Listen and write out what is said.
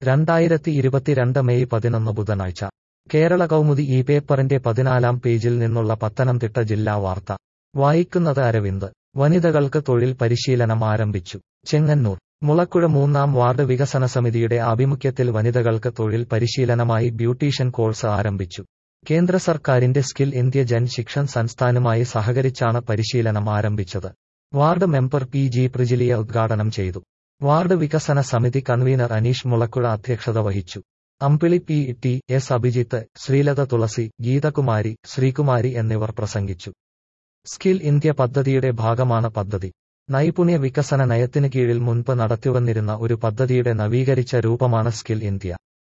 രണ്ടായിരത്തി ഇരുപത്തിരണ്ട് മെയ് പതിനൊന്ന് ബുധനാഴ്ച കേരള കൗമുദി ഈ പേപ്പറിന്റെ പതിനാലാം പേജിൽ നിന്നുള്ള പത്തനംതിട്ട ജില്ലാ വാർത്ത വായിക്കുന്നത് അരവിന്ദ് വനിതകൾക്ക് തൊഴിൽ പരിശീലനം ആരംഭിച്ചു ചെങ്ങന്നൂർ മുളക്കുഴ മൂന്നാം വാർഡ് വികസന സമിതിയുടെ ആഭിമുഖ്യത്തിൽ വനിതകൾക്ക് തൊഴിൽ പരിശീലനമായി ബ്യൂട്ടീഷ്യൻ കോഴ്സ് ആരംഭിച്ചു കേന്ദ്ര സർക്കാരിന്റെ സ്കിൽ ഇന്ത്യ ജൻ ശിക്ഷൻ സംസ്ഥാനുമായി സഹകരിച്ചാണ് പരിശീലനം ആരംഭിച്ചത് ward member P G Prijilia ഉദ്ഘാടനം ചെയ്തു വാർഡ് വികസന സമിതി കൺവീനർ അനീഷ് മുളക്കുഴ അധ്യക്ഷത വഹിച്ചു Ambili P T S Abhijith Sreelatha Thulasi Geethakumari Sreekumari എന്നിവർ പ്രസംഗിച്ചു സ്കിൽ ഇന്ത്യ പദ്ധതിയുടെ ഭാഗമാണ് പദ്ധതി നൈപുണ്യ വികസന നയത്തിന് കീഴിൽ മുൻപ് നടത്തിവന്നിരുന്ന ഒരു പദ്ധതിയുടെ നവീകരിച്ച രൂപമാണ് സ്കിൽ ഇന്ത്യ